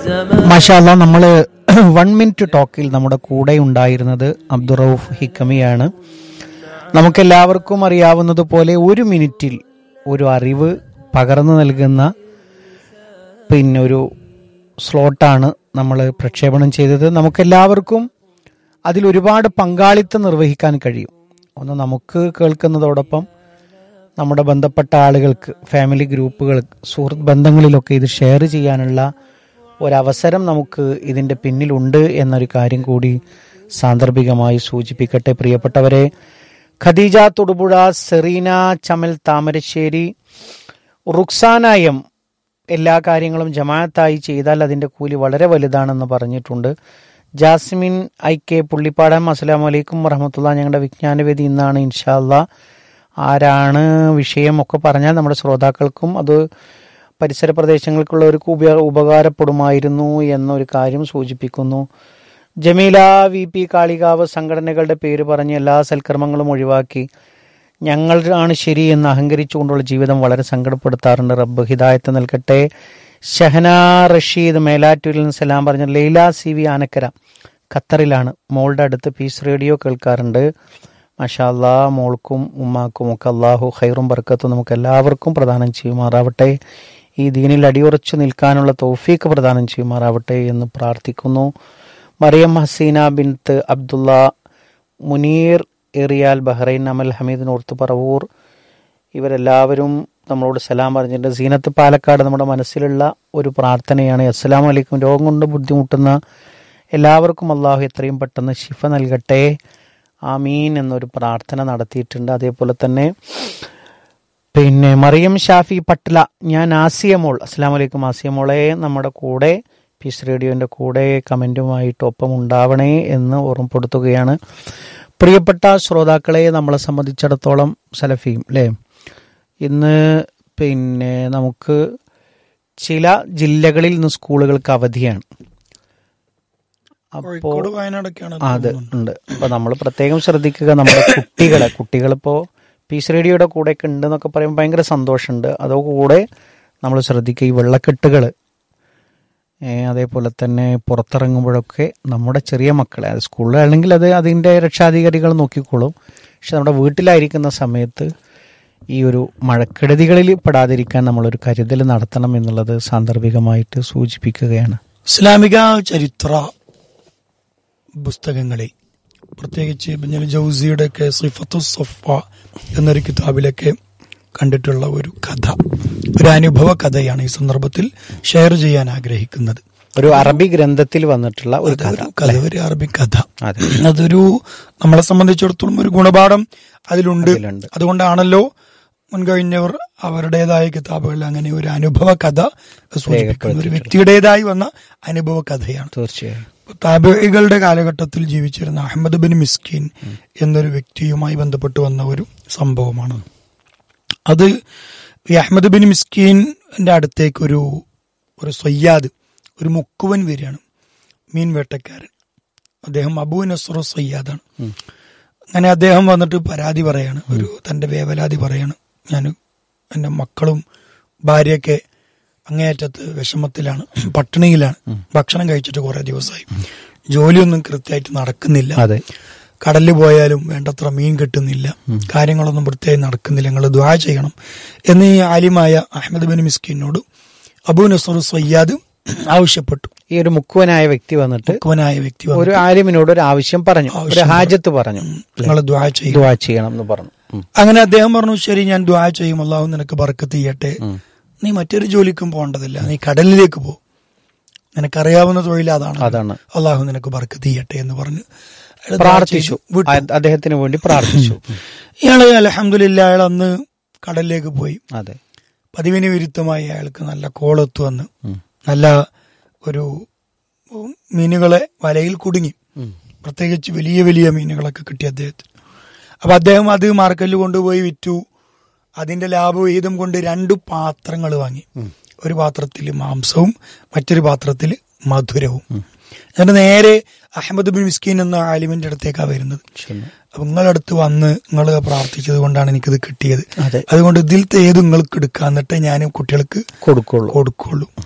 الزمان മാഷാല്ല നമ്മൾ one minute ടോക്കിൽ നമ്മുടെ കൂടെ ഉണ്ടായിരുന്നത് അബ്ദുറൌഫ് ഹിക്കമിയാണ് നമുക്കെല്ലാവർക്കും അറിയാവുന്നതുപോലെ ഒരു മിനിറ്റിൽ ഒരു അറിവ് പകർന്നു നൽകുന്ന പിന്നെ ഒരു സ്ലോട്ടാണ് നമ്മൾ പ്രക്ഷേപണം ചെയ്തത് നമുക്കെല്ലാവർക്കും അതിൽ ഒരുപാട് പങ്കാളിത്തം നിർവഹിക്കാൻ കഴിയും ഒന്ന് നമുക്ക് കേൾക്കുന്നതോടൊപ്പം നമ്മുടെ ബന്ധപ്പെട്ട ആളുകൾക്ക് ഫാമിലി ഗ്രൂപ്പുകൾ സുഹൃത്ത് ബന്ധങ്ങളിലൊക്കെ ഇത് ഷെയർ ചെയ്യാനുള്ള ഒരവസരം നമുക്ക് ഇതിൻ്റെ പിന്നിലുണ്ട് എന്നൊരു കാര്യം കൂടി സാന്ദർഭികമായി സൂചിപ്പിക്കട്ടെ പ്രിയപ്പെട്ടവരെ ഖദീജ തൊടുപുഴ സെറീന ചമൽ താമരശ്ശേരി റുക്സാന എം എല്ലാ കാര്യങ്ങളും ജമാഅത്തായി ചെയ്താൽ അതിൻ്റെ കൂലി വളരെ വലുതാണെന്ന് പറഞ്ഞിട്ടുണ്ട് ജാസ്മിൻ ഐ കെ പുള്ളിപ്പാടം അസ്സലാമു അലൈക്കും വറഹമത്തുള്ള ഞങ്ങളുടെ വിജ്ഞാനവേദി ഇന്നാണ് ഇൻഷാല്ല ആരാണ് വിഷയം ഒക്കെ പറഞ്ഞാൽ നമ്മുടെ ശ്രോതാക്കൾക്കും അത് പരിസര പ്രദേശങ്ങൾക്കുള്ളവർക്ക് ഉപ ഉപകാരപ്പെടുമായിരുന്നു എന്നൊരു കാര്യം സൂചിപ്പിക്കുന്നു ജമീല വി പി കാളികാവ് സംഘടനകളുടെ പേര് പറഞ്ഞ് എല്ലാ സൽക്കർമ്മങ്ങളും ഒഴിവാക്കി ഞങ്ങൾ ആണ് ശരി എന്ന് അഹങ്കരിച്ചുകൊണ്ടുള്ള ജീവിതം വളരെ സങ്കടപ്പെടുത്താറുണ്ട് റബ്ബ് ഹിദായത്ത് നൽകട്ടെ ഷഹന റഷീദ് മേലാറ്റൂരിൽ നിന്ന് സലാം പറഞ്ഞ ലൈല സി വി ആനക്കര ഖത്തറിലാണ് മോളുടെ അടുത്ത് പീസ് റേഡിയോ കേൾക്കാറുണ്ട് മഷാല്ലാ മോൾക്കും ഉമ്മാക്കും ഒക്കെ അള്ളാഹു ഖൈറും ബർക്കത്തും നമുക്ക് എല്ലാവർക്കും പ്രദാനം ചെയ്യുമാറാവട്ടെ ഈ ദീനിൽ അടിയുറച്ചു നിൽക്കാനുള്ള തൗഫീക്ക് പ്രദാനം ചെയ്യുമാറാവട്ടെ എന്ന് പ്രാർത്ഥിക്കുന്നു മറിയം ഹസീന ബിൻത്ത് അബ്ദുള്ള മുനീർ എറിയാൽ ബഹ്റൈൻ അമൽ ഹമീദ് നോർത്ത് പറവൂർ ഇവരെല്ലാവരും നമ്മളോട് സലാം പറഞ്ഞിട്ടുണ്ട് സീനത്ത് പാലക്കാട് നമ്മുടെ മനസ്സിലുള്ള ഒരു പ്രാർത്ഥനയാണ് അസ്സലാം വലൈക്കും രോഗം കൊണ്ട് ബുദ്ധിമുട്ടുന്ന എല്ലാവർക്കും അള്ളാഹു എത്രയും പെട്ടെന്ന് ശിഫ നൽകട്ടെ ആമീൻ എന്നൊരു പ്രാർത്ഥന നടത്തിയിട്ടുണ്ട് അതേപോലെ തന്നെ പിന്നെ മറിയം ഷാഫി പട്ല ഞാൻ ആസിയമോൾ അസ്സാം വലൈക്കും ആസിയമോളെ നമ്മുടെ കൂടെ പീസ് റേഡിയോൻ്റെ കൂടെ കമൻറ്റുമായിട്ട് ഒപ്പം ഉണ്ടാവണേ എന്ന് ഓർമ്മപ്പെടുത്തുകയാണ് പ്രിയപ്പെട്ട ശ്രോതാക്കളെ നമ്മളെ സംബന്ധിച്ചിടത്തോളം സലഫിയും അല്ലേ ഇന്ന് പിന്നെ നമുക്ക് ചില ജില്ലകളിൽ നിന്ന് സ്കൂളുകൾക്ക് അവധിയാണ് അപ്പോൾ കോഴിക്കോട് വയനാടൊക്കെയാണ് അതെ ഉണ്ട് അപ്പൊ നമ്മൾ പ്രത്യേകം ശ്രദ്ധിക്കുക നമ്മുടെ കുട്ടികളെ കുട്ടികളിപ്പോ പീസ് റേഡിയോയുടെ കൂടെയൊക്കെ ഉണ്ട് എന്നൊക്കെ പറയുമ്പോൾ ഭയങ്കര സന്തോഷമുണ്ട് അതോകൂടെ നമ്മൾ ശ്രദ്ധിക്കുക ഈ വെള്ളക്കെട്ടുകൾ അതേപോലെ തന്നെ പുറത്തിറങ്ങുമ്പോഴൊക്കെ നമ്മുടെ ചെറിയ മക്കളെ അത് സ്കൂളിലാണെങ്കിൽ അത് അതിൻ്റെ രക്ഷാധികാരികൾ നോക്കിക്കോളും പക്ഷെ നമ്മുടെ വീട്ടിലായിരിക്കുന്ന സമയത്ത് ഈ ഒരു മഴക്കെടുതികളിൽ പെടാതിരിക്കാൻ നമ്മളൊരു കരുതൽ നടത്തണം എന്നുള്ളത് സാന്ദർഭികമായിട്ട് സൂചിപ്പിക്കുകയാണ് ഇസ്ലാമിക ചരിത്ര പുസ്തകങ്ങളിൽ പ്രത്യേകിച്ച് ബിഞ്ഞൽ ജൗസിയുടെ ഒക്കെ സിഫത്തു സഫ എന്നൊരു കിതാബിലൊക്കെ കണ്ടിട്ടുള്ള ഒരു കഥ ഒരു അനുഭവ കഥയാണ് ഈ സന്ദർഭത്തിൽ ഷെയർ ചെയ്യാൻ ആഗ്രഹിക്കുന്നത് ഒരു അറബി ഗ്രന്ഥത്തിൽ വന്നിട്ടുള്ള ഒരു കഥ ഒരു കഥ ഒരു അറബി കഥ അതെ അതൊരു നമ്മളെ സംബന്ധിച്ചിടത്തോളം ഒരു ഗുണപാഠം അതിലുണ്ട് അതിലുണ്ട്. അതുകൊണ്ടാണല്ലോ മുൻകഴിഞ്ഞവർ അവരുടേതായ കിതാബുകളിൽ അങ്ങനെ ഒരു അനുഭവ കഥ സൂചിപ്പിക്കുന്നു ഒരു വ്യക്തിയുടേതായി വന്ന അനുഭവ കഥയാണ് തീർച്ചയായും താബികളുടെ കാലഘട്ടത്തിൽ ജീവിച്ചിരുന്ന അഹമ്മദ് ബിൻ മിസ്കിൻ എന്നൊരു വ്യക്തിയുമായി ബന്ധപ്പെട്ട് വന്ന ഒരു സംഭവമാണ് അത് ഈ അഹമ്മദ് ബിൻ മിസ്കീന്റെ അടുത്തേക്ക് ഒരു ഒരു സയ്യാദ് ഒരു മുക്കുവൻ വരികയാണ് മീൻ വേട്ടക്കാരൻ അദ്ദേഹം അബൂ നസ്രു സയ്യാദാണ് അങ്ങനെ അദ്ദേഹം വന്നിട്ട് പരാതി പറയാണ് ഒരു തന്റെ വേവലാതി പറയാണ് ഞാൻ എൻ്റെ മക്കളും ഭാര്യയൊക്കെ അങ്ങേയറ്റത്ത് വിഷമത്തിലാണ് പട്ടിണിയിലാണ് ഭക്ഷണം കഴിച്ചിട്ട് കുറെ ദിവസമായി ജോലിയൊന്നും കൃത്യമായിട്ട് നടക്കുന്നില്ല അതെ കടലിൽ പോയാലും വേണ്ടത്ര മീൻ കിട്ടുന്നില്ല കാര്യങ്ങളൊന്നും വൃത്തിയായി നടക്കുന്നില്ല നിങ്ങൾ ദ്വാ ചെയ്യണം എന്ന് ഈ ആലിമായ അഹമ്മദ് ബിൻ മിസ്കിനോട് അബൂ നസർ സയ്യാദ് ആവശ്യപ്പെട്ടു ഈ ഒരു മുക്കുവനായ വ്യക്തി വന്നിട്ട് മുക്കുവനായ വ്യക്തി വന്നു. ഒരു ആലിമിനോട് ഒരു ആവശ്യം പറഞ്ഞു ഒരു ആവശ്യം ഹാജത്ത് പറഞ്ഞു നിങ്ങൾ ദ്വാ ചെയ്യും ദുആ ചെയ്യണം എന്ന് പറഞ്ഞു ഉം. അങ്ങനെ അദ്ദേഹം പറഞ്ഞു ശരി ഞാൻ ദ്വാ ചെയ്യും അള്ളാഹു നിനക്ക് ബർക്കത്ത് ചെയ്യട്ടെ നീ മറ്റൊരു ജോലിക്കും പോകേണ്ടതില്ല നീ കടലിലേക്ക് പോ നിനക്കറിയാവുന്ന തൊഴിൽ അതാണ് അതാണ്. അള്ളാഹു നിനക്ക് ബർക്കത്ത് ചെയ്യട്ടെ എന്ന് പറഞ്ഞു അയാൾ ദ്വാ പ്രാർത്ഥിച്ചു ചെയ്തു, വിട്ടു. അ- അദ്ദേഹത്തിന് വേണ്ടി പ്രാർത്ഥിച്ചു ഇയാള് അലഹമില്ല അയാൾ അന്ന് കടലിലേക്ക് പോയി അതെ പതിവിന് വിരുദ്ധമായി അയാൾക്ക് നല്ല കോളൊത്തു വന്ന് നല്ല ഒരു ഉം, മീനുകളെ വലയിൽ കുടുങ്ങി പ്രത്യേകിച്ച് വലിയ വലിയ മീനുകളൊക്കെ കിട്ടി അദ്ദേഹത്തിന് അപ്പൊ അദ്ദേഹം അത് മാർക്കറ്റിൽ കൊണ്ടുപോയി വിറ്റു അതിന്റെ ലാഭവിഹിതം കൊണ്ട് രണ്ട് പാത്രങ്ങൾ വാങ്ങി ഒരു പാത്രത്തിൽ മാംസവും മറ്റൊരു പാത്രത്തിൽ മധുരവും എന്നിട്ട് നേരെ അഹമ്മദ് ബിൻ മിസ്കീൻ എന്ന ആലിമിന്റെ അടുത്തേക്കാണ് വരുന്നത് ശരി. അപ്പൊ നിങ്ങളടുത്ത് വന്ന് നിങ്ങൾ പ്രാർത്ഥിച്ചത് കൊണ്ടാണ് എനിക്കിത് കിട്ടിയത് അതെ. അതുകൊണ്ട് ഇതിലത്തെ ഏത് നിങ്ങൾക്ക് എടുക്കാം എന്നിട്ട് ഞാൻ കുട്ടികൾക്ക് കൊടുക്കുള്ളൂ കൊടുക്കുള്ളൂ